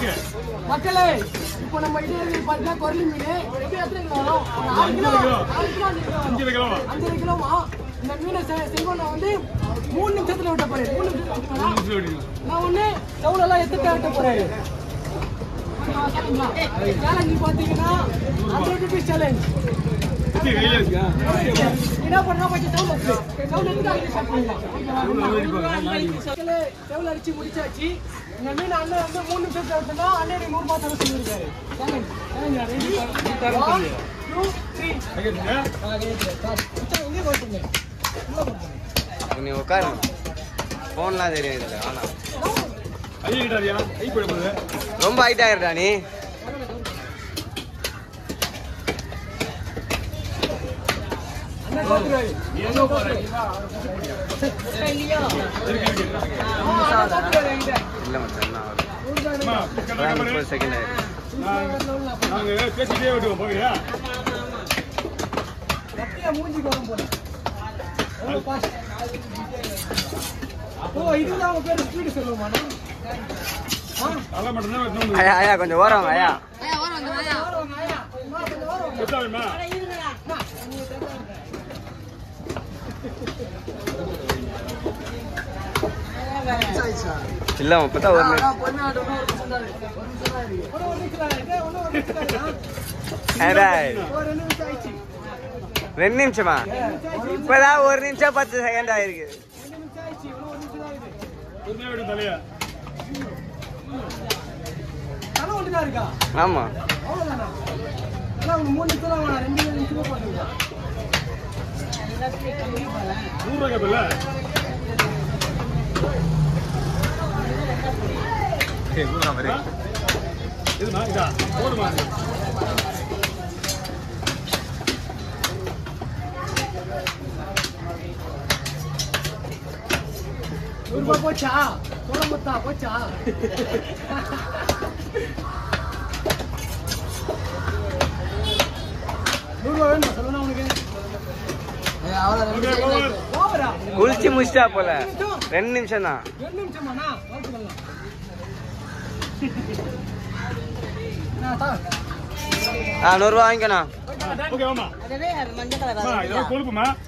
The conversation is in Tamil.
சொல்லுங்க மக்களே இப்போ நம்ம இது பார்த்தீங்கன்னா கொரலி மீன் எப்படி எத்தனை கிலோ வரும் ஒரு ஆறு கிலோ ஆறு கிலோ அஞ்சு கிலோ வரும். அஞ்சரை கிலோவா அஞ்சரை கிலோவா இந்த மீனை செ- செங்கோலை வந்து மூணு நிமிஷத்துல விட்ட போறேன் மூணு நிமிஷத்துல விட்டுருவாரா? நிமிஷம் வெடிங்க. நான் ஒண்ணு செவலெல்லாம் எத்து விட்ட போறாரு சேலஞ்சு பாத்தீங்கன்னா ஹண்ட்ரட் ருபீஸ் சேலஞ்ச் சுத்தி கையில இருக்கா என்ன பண்ணா கொஞ்சம் செவல் வச்சு செவல் எடுத்து அடிச்சு ஸ்டார்ட் பண்ணலாம் மக்களே, செவல் அடிச்சு முடிச்சாச்சு இந்த மீன் அண்ணன் வந்து மூணு நிமிஷத்துல விட்டுனா அண்ணன் நூறு ரூபாய் தர சொல்லியிருக்காரு challenge challenge one two three ஐயா எங்கே போட்டுங்க உள்ள போட்டுங்க நீ உட்காரு ஃபோன்லாம் தெரியும் இதில் ஆனா ஐயா கிட்டாரியா கை போட போகுது ரொம்ப ஹைட் ஆயிருடா நீ அண்ணன் போட்டுருவாரு எங்க போற இல்லையா இருக்கு இருக்கு அண்ணன் போட்டுருவாரு என்கிட்ட இல்லை மச்சான் நான் ஒரு- அம்மா இப்பதான் முப்பது செகண்ட் ஆயிருக்கு நாங்க நாங்க பேசிட்டே விட்டுவோம் போகிறியா கத்தியா மூஞ்சிக்கு வரும் போல ரொம்ப fast. ஓ இதுதான் உங்க பேரு ஸ்பீடு சொல்லுவானா அதெல்லாம் மட்டும்தான் வெட்டணும் ஐயா ஐயா கொஞ்சம் ஓரம் வாங்க, ஐயா வாருங்க ஐயா அம்மா, கொஞ்சம் வாருங்க. வெட்டாதுமா இல்லை இப்பதான் ஒரு நிமிஷம் ஒரு ஒரு நிமிஷம் இருக்கு, இன்னும் ஒரு நிமிஷம் இருக்கு. ஏடா, ஒரு ரெண்டு நிமிஷம் ஆயிடுச்சு. ரெண்டு நிமிஷமா இப்பதான் ஒரு நிமிஷம் பத்து செகண்ட் ஆயிருக்கு ரெண்டு நிமிஷம் ஆயிடுச்சு, இன்னும் ஒரு நிமிஷம் தான் இருக்குது. கொஞ்சம் வெட்டு தலையா தலை ஒண்ணுதான் இருக்கா? ஆமா அவ்வளவுதானா? அதான் உனக்கு மூணு நிமிஷம் தான் வேணாம், ரெண்டு நிமிஷமே போட்டுருங்க. நூறு ரூபாய் கேப்பில்ல இதுமா இதா போடுமா நூறு ரூபாய் போச்சா சோழ முத்தா போச்சா நூறு ரூபாய் வேணுமா சொல்லணும் உனக்கு ஓகே ஓவர் ஓவரா குளிச்சு முடிச்சிட்டா போல ரெண்டு நிமிஷம் தான் ரெண்டு நிமிஷமாண்ணா வாழ்த்துக்கலாம் நான் தான் ஆ நூறுரூவா வாங்கிக்கணும் ஓகே வாமா அதவே மஞ்சள் கலர் அம்மா, இதெல்லாம் கொழுப்புமா